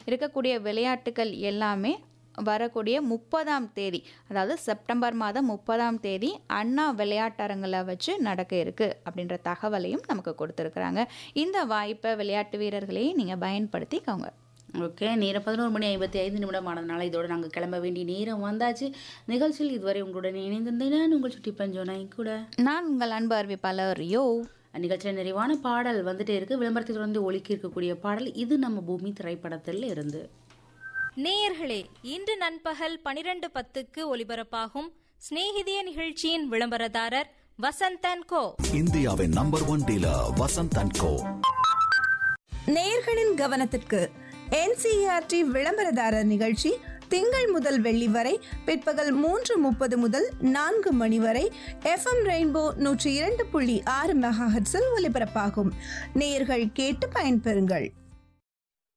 இருக்கக்கூடிய விளையாட்டுகள் எல்லாமே வரக்கூடிய முப்பதாம் தேதி அதாவது செப்டம்பர் மாதம் முப்பதாம் தேதி அண்ணா விளையாட்டரங்கில் வச்சு நடக்க இருக்கு அப்படின்ற தகவலையும் நமக்கு கொடுத்துருக்குறாங்க இந்த வாய்ப்பை விளையாட்டு வீரர்களையே நீங்கள் பயன்படுத்திக்கோங்க ஓகே நேரம் பதினோரு மணி ஐம்பத்தி ஐந்து நிமிடம் ஆனதுனால இதோட நாங்கள் கிளம்ப வேண்டிய நேரம் வந்தாச்சு நிகழ்ச்சியில் இதுவரை உங்களுடன் இணைந்திருந்தேன் நான் உங்கள் சுட்டி பஞ்சோனா கூட நான் உங்கள் அன்பு அறிவிப்பாளர் யோ நிகழ்ச்சியில் நிறைவான பாடல் வந்துட்டே இருக்கு விளம்பரத்தை தொடர்ந்து ஒலிக்கி இருக்கக்கூடிய பாடல் இது நம்ம பூமி திரைப்படத்தில் இருந்து நேயர்களே இன்று நண்பகல் பனிரெண்டு பத்துக்கு ஒலிபரப்பாகும் சிநேகிதிய நிகழ்ச்சியின் விளம்பரதாரர் வசந்தன் கோ இந்தியாவின் number one dealer Vasanth and co நேயர்களின் கவனத்திற்கு என்சிஆர்டி விளம்பரதாரர் நிகழ்ச்சி திங்கள் முதல் வெள்ளி வரை பிற்பகல் மூன்று முப்பது முதல் நான்கு மணி வரை எஃப்எம் ரெயின்போ நூற்றி இரண்டு புள்ளி ஆறு மெகாஹட்ஸில் ஒலிபரப்பாகும் நேயர்கள் கேட்டு பயன்பெறுங்கள்